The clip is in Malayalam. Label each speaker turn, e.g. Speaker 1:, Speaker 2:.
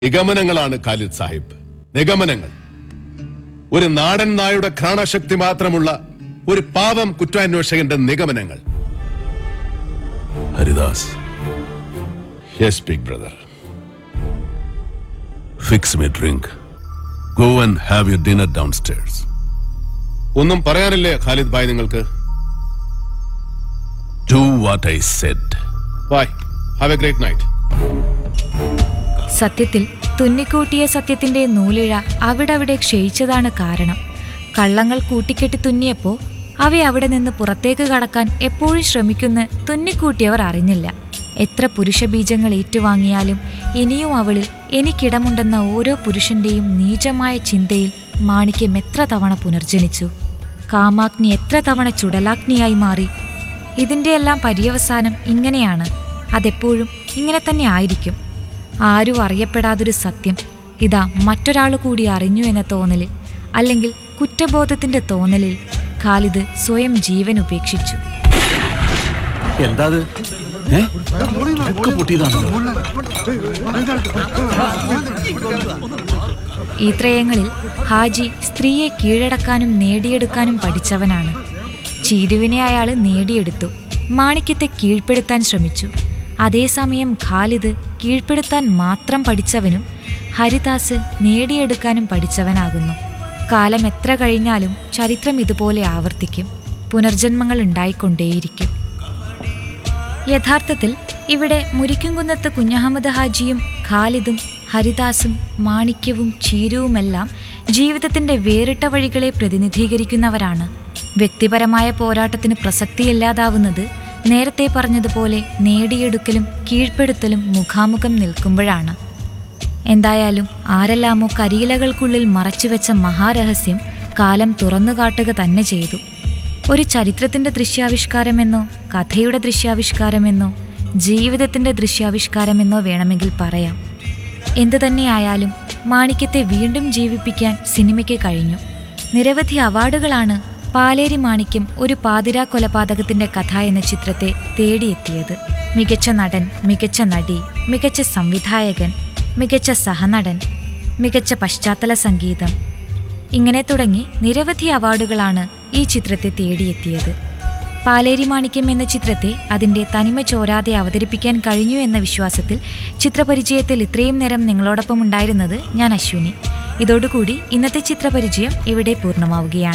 Speaker 1: നിഗമനങ്ങളാണ് ഖാലിദ് സാഹിബ് നിഗമനങ്ങൾ ഒരു നാടൻ നായുടെ ഘ്രാണശക്തി മാത്രമുള്ള ഒരു പാവം കുറ്റാന്വേഷകന്റെ നിഗമനങ്ങൾ Haridas yes big brother fix me drink go and have you dinner downstairs ഒന്നും പറയാനില്ലേ ഖാലിദ് ഭായ് നിങ്ങൾക്ക് do what I said bye have a great night
Speaker 2: സത്യത്തിൽ തുന്നിക്കൂട്ടിയ സത്യത്തിന്റെ നൂലിഴ അവിടവിടെ ക്ഷയിച്ചതാണ് കാരണം കള്ളങ്ങൾ കൂട്ടിക്കെട്ടി തുന്നിയപ്പോ അവ അവിടെ നിന്ന് പുറത്തേക്ക് കടക്കാൻ എപ്പോഴും ശ്രമിക്കുന്ന തുന്നിക്കൂട്ടിയവർ അറിഞ്ഞില്ല എത്ര പുരുഷബീജങ്ങൾ ഏറ്റുവാങ്ങിയാലും ഇനിയും അവളിൽ എനിക്കിടമുണ്ടെന്ന ഓരോ പുരുഷന്റെയും നീചമായ ചിന്തയിൽ മാണിക്യം എത്ര തവണ പുനർജനിച്ചു കാമാഗ്നി എത്ര തവണ ചുടലാഗ്നിയായി മാറി ഇതിന്റെയെല്ലാം പര്യവസാനം ഇങ്ങനെയാണ് അതെപ്പോഴും ഇങ്ങനെ തന്നെ ആയിരിക്കും ആരും അറിയപ്പെടാതൊരു സത്യം ഇതാ മറ്റൊരാൾ കൂടി അറിഞ്ഞു എന്ന തോന്നലിൽ അല്ലെങ്കിൽ കുറ്റബോധത്തിന്റെ തോന്നലിൽ ഖാലിദ് സ്വയം ജീവൻ ഉപേക്ഷിച്ചു
Speaker 3: എന്താ അത് ഏ? ഒക്കെ പൊട്ടിയതാണല്ലോ
Speaker 2: ഈ ത്രയങ്ങളിൽ ഹാജി സ്ത്രീയെ കീഴടക്കാനും നേടിയെടുക്കാനും പഠിച്ചവനാണ് ചീരുവിനെ അയാൾ നേടിയെടുത്തു മാണിക്യത്തെ കീഴ്പ്പെടുത്താൻ ശ്രമിച്ചു അതേസമയം ഖാലിദ് കീഴ്പ്പെടുത്താൻ മാത്രം പഠിച്ചവനും ഹരിദാസ് നേടിയെടുക്കാനും പഠിച്ചവനാകുന്നു കാലം എത്ര കഴിഞ്ഞാലും ചരിത്രം ഇതുപോലെ ആവർത്തിക്കും പുനർജന്മങ്ങൾ ഉണ്ടായിക്കൊണ്ടേയിരിക്കും യഥാർത്ഥത്തിൽ ഇവിടെ മുരിക്കുംകുന്നത്ത് കുഞ്ഞഹമ്മദ് ഹാജിയും ഖാലിദും ഹരിദാസും മാണിക്യവും ചീരുവുമെല്ലാം ജീവിതത്തിന്റെ വേറിട്ട വഴികളെ പ്രതിനിധീകരിക്കുന്നവരാണ് വ്യക്തിപരമായ പോരാട്ടത്തിന് പ്രസക്തിയില്ലാതാവുന്നത് നേരത്തെ പറഞ്ഞതുപോലെ നേടിയെടുക്കലും കീഴ്പ്പെടുത്തലും മുഖാമുഖം നിൽക്കുമ്പോഴാണ് എന്തായാലും ആരെല്ലാമോ കരിയിലകൾക്കുള്ളിൽ മറച്ചുവെച്ച മഹാരഹസ്യം കാലം തുറന്നു കാട്ടുക തന്നെ ചെയ്തു ഒരു ചരിത്രത്തിന്റെ ദൃശ്യാവിഷ്കാരമെന്നോ കഥയുടെ ദൃശ്യാവിഷ്കാരമെന്നോ ജീവിതത്തിന്റെ ദൃശ്യാവിഷ്കാരമെന്നോ വേണമെങ്കിൽ പറയാം എന്തു തന്നെയായാലും മാണിക്യത്തെ വീണ്ടും ജീവിപ്പിക്കാൻ സിനിമയ്ക്ക് കഴിഞ്ഞു നിരവധി അവാർഡുകളാണ് പാലേരി മാണിക്യം ഒരു പാതിരാ കൊലപാതകത്തിന്റെ കഥ എന്ന ചിത്രത്തെ തേടിയെത്തിയത് മികച്ച നടൻ മികച്ച നടി മികച്ച സംവിധായകൻ മികച്ച സഹനടൻ മികച്ച പശ്ചാത്തല സംഗീതം ഇങ്ങനെ തുടങ്ങി നിരവധി അവാർഡുകളാണ് ഈ ചിത്രത്തെ തേടിയെത്തിയത് പാലേരി മാണിക്യം എന്ന ചിത്രത്തെ അതിന്റെ തനിമ ചോരാതെ അവതരിപ്പിക്കാൻ കഴിഞ്ഞു എന്ന വിശ്വാസത്തിൽ ചിത്രപരിചയത്തിൽ ഇത്രയും നേരം നിങ്ങളോടൊപ്പം ഉണ്ടായിരുന്നത് ഞാൻ അശ്വിനി ഇതോടുകൂടി ഇന്നത്തെ ചിത്രപരിചയം ഇവിടെ പൂർണ്ണമാവുകയാണ്